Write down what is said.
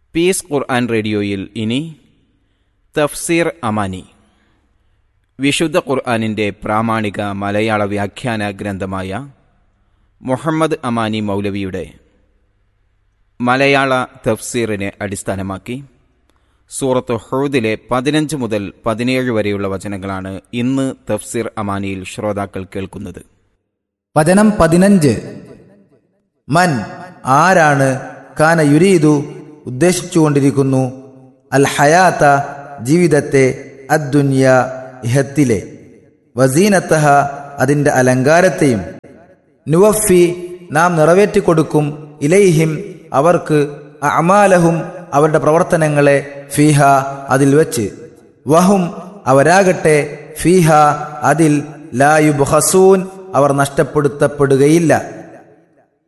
piece ഖുർആൻ റേഡിയോയിൽ ഇനി തഫ്സീർ അമാനി വിശുദ്ധ ഖുർആനിൻ്റെ പ്രാമാണിക മലയാള വ്യാഖ്യാന ഗ്രന്ഥമായ മുഹമ്മദ് അമാനി മൗലവിയുടെ മലയാള തഫ്സീറിനെ അടിസ്ഥാനമാക്കി സൂറത്ത് ഹൂദിലെ പതിനഞ്ച് മുതൽ പതിനേഴ് വരെയുള്ള വചനങ്ങളാണ് ഇന്ന് തഫ്സീർ അമാനിയിൽ ശ്രോതാക്കൾ കേൾക്കുന്നത് വചനം പതിനഞ്ച് മൻ ആരാണ് കാന യുരീദു ഉദ്ദേശിച്ചുകൊണ്ടിരിക്കുന്നു അൽ ഹയാത്ത ജീവിതത്തെ അദ്ദുന്യ ഇഹത്തിലെ വസീനത്തഹ അതിൻ്റെ അലങ്കാരത്തെയും നുവഫി നാം നിറവേറ്റിക്കൊടുക്കും ഇലൈഹിം അവർക്ക് അമാലഹും അവരുടെ പ്രവർത്തനങ്ങളെ ഫീഹ അതിൽ വച്ച് വഹും അവരാകട്ടെ ഫീഹ അതിൽ ലായുബ് ഹസൂൻ അവർ നഷ്ടപ്പെടുത്തപ്പെടുകയില്ല